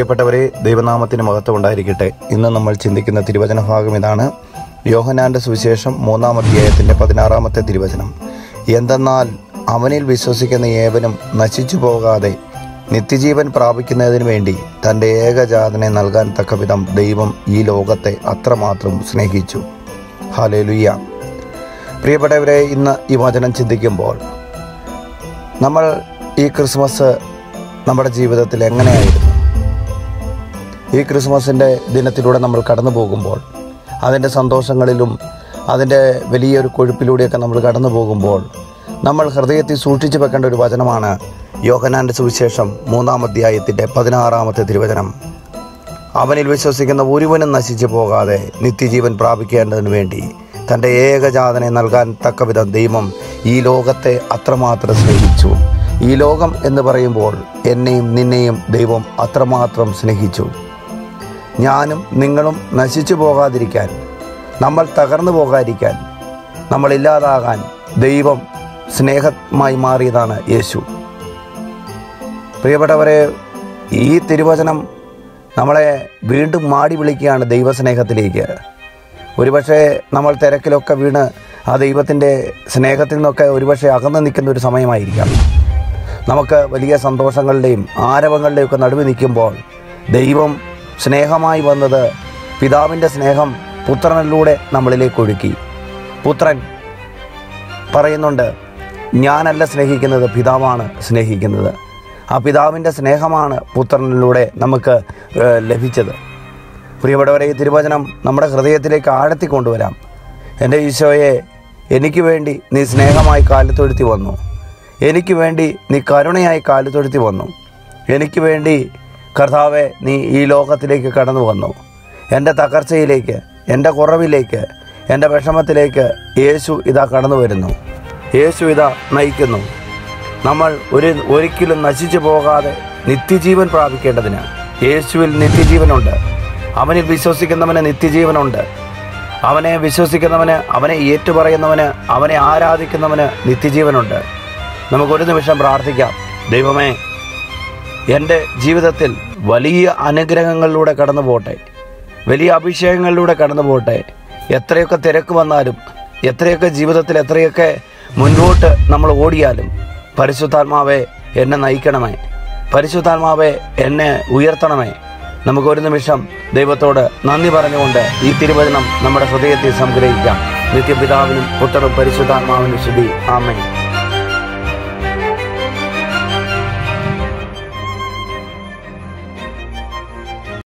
പ്രിയപ്പെട്ടവരെ ദൈവനാമത്തിന് മഹത്വം ഉണ്ടായിരിക്കട്ടെ ഇന്ന് നമ്മൾ ചിന്തിക്കുന്ന തിരുവചന ഭാഗം ഇതാണ് യോഹനാന്റെ സുവിശേഷം മൂന്നാം അധ്യായത്തിന്റെ പതിനാറാമത്തെ തിരുവചനം എന്തെന്നാൽ അവനിൽ വിശ്വസിക്കുന്ന ഏവനും നശിച്ചു പോകാതെ നിത്യജീവൻ പ്രാപിക്കുന്നതിന് വേണ്ടി തൻ്റെ ഏകജാതനെ നൽകാൻ തക്കവിധം ദൈവം ഈ ലോകത്തെ അത്രമാത്രം സ്നേഹിച്ചു ഹാലേലുയ്യ പ്രിയപ്പെട്ടവരെ ഇന്ന് ഈ വചനം ചിന്തിക്കുമ്പോൾ നമ്മൾ ഈ ക്രിസ്മസ് നമ്മുടെ ജീവിതത്തിൽ എങ്ങനെയായിരുന്നു ഈ ക്രിസ്മസിൻ്റെ ദിനത്തിലൂടെ നമ്മൾ കടന്നു പോകുമ്പോൾ അതിൻ്റെ സന്തോഷങ്ങളിലും അതിൻ്റെ വലിയൊരു കൊഴുപ്പിലൂടെയൊക്കെ നമ്മൾ കടന്നു പോകുമ്പോൾ നമ്മൾ ഹൃദയത്തിൽ സൂക്ഷിച്ചു വെക്കേണ്ട ഒരു വചനമാണ് യോഹനാൻ്റെ സുവിശേഷം മൂന്നാം അധ്യായത്തിൻ്റെ പതിനാറാമത്തെ തിരുവചനം അവനിൽ വിശ്വസിക്കുന്ന ഒരുവനും നശിച്ചു പോകാതെ നിത്യജീവൻ പ്രാപിക്കേണ്ടതിന് വേണ്ടി തൻ്റെ ഏകജാതനെ നൽകാൻ തക്കവിധം ദൈവം ഈ ലോകത്തെ അത്രമാത്രം സ്നേഹിച്ചു ഈ ലോകം എന്ന് പറയുമ്പോൾ എന്നെയും നിന്നെയും ദൈവം അത്രമാത്രം സ്നേഹിച്ചു ഞാനും നിങ്ങളും നശിച്ചു പോകാതിരിക്കാൻ നമ്മൾ തകർന്നു പോകാതിരിക്കാൻ നമ്മൾ ഇല്ലാതാകാൻ ദൈവം സ്നേഹമായി മാറിയതാണ് യേശു പ്രിയപ്പെട്ടവരെ ഈ തിരുവചനം നമ്മളെ വീണ്ടും മാടി വിളിക്കുകയാണ് ദൈവസ്നേഹത്തിലേക്ക് ഒരുപക്ഷെ നമ്മൾ തിരക്കിലൊക്കെ വീണ് ആ ദൈവത്തിൻ്റെ സ്നേഹത്തിൽ നിന്നൊക്കെ ഒരുപക്ഷെ അകന്നു നിൽക്കുന്ന ഒരു സമയമായിരിക്കാം നമുക്ക് വലിയ സന്തോഷങ്ങളുടെയും ആരവങ്ങളുടെയും ഒക്കെ നടുവ് നിൽക്കുമ്പോൾ ദൈവം സ്നേഹമായി വന്നത് പിതാവിൻ്റെ സ്നേഹം പുത്രനിലൂടെ നമ്മളിലേക്ക് ഒഴുക്കി പുത്രൻ പറയുന്നുണ്ട് ഞാനല്ല സ്നേഹിക്കുന്നത് പിതാവാണ് സ്നേഹിക്കുന്നത് ആ പിതാവിൻ്റെ സ്നേഹമാണ് പുത്രനിലൂടെ നമുക്ക് ഏഹ്, ലഭിച്ചത് പ്രിയപ്പെട്ടവരെ ഈ തിരുവചനം നമ്മുടെ ഹൃദയത്തിലേക്ക് ആഴത്തി കൊണ്ടുവരാം എൻ്റെ ഈശോയെ എനിക്ക് വേണ്ടി നീ സ്നേഹമായി കാലത്തൊഴുത്തി വന്നു എനിക്ക് വേണ്ടി നീ കരുണയായി കാലത്തൊഴുത്തി വന്നു എനിക്ക് വേണ്ടി കർത്താവെ നീ ഈ ലോകത്തിലേക്ക് കടന്നു വന്നു എൻ്റെ തകർച്ചയിലേക്ക് എൻ്റെ കുറവിലേക്ക് എൻ്റെ വിഷമത്തിലേക്ക് യേശു ഇതാ കടന്നു വരുന്നു യേശു ഇതാ നയിക്കുന്നു നമ്മൾ ഒരു ഒരിക്കലും നശിച്ചു പോകാതെ നിത്യജീവൻ പ്രാപിക്കേണ്ടതിന് യേശുവിൽ നിത്യജീവനുണ്ട് അവനിൽ വിശ്വസിക്കുന്നവന് നിത്യജീവനുണ്ട് അവനെ വിശ്വസിക്കുന്നവന് അവനെ ഏറ്റുപറയുന്നവന് അവനെ ആരാധിക്കുന്നവന് നിത്യജീവനുണ്ട് നമുക്കൊരു നിമിഷം പ്രാർത്ഥിക്കാം ദൈവമേ എൻ്റെ ജീവിതത്തിൽ വലിയ അനുഗ്രഹങ്ങളിലൂടെ കടന്നു പോട്ടെ വലിയ അഭിഷേകങ്ങളിലൂടെ കടന്നു പോട്ടെ എത്രയൊക്കെ തിരക്ക് വന്നാലും എത്രയൊക്കെ ജീവിതത്തിൽ എത്രയൊക്കെ മുൻപോട്ട് നമ്മൾ ഓടിയാലും പരിശുദ്ധാത്മാവെ എന്നെ നയിക്കണമേ പരിശുദ്ധാത്മാവെ എന്നെ ഉയർത്തണമേ നമുക്കൊരു നിമിഷം ദൈവത്തോട് നന്ദി പറഞ്ഞുകൊണ്ട് ഈ തിരുവചനം നമ്മുടെ ഹൃദയത്തിൽ സംഗ്രഹിക്കാം നിത്യപിതാവിനും പുത്രനും പരിശുദ്ധാത്മാവിനും ശുദ്ധി ആമേ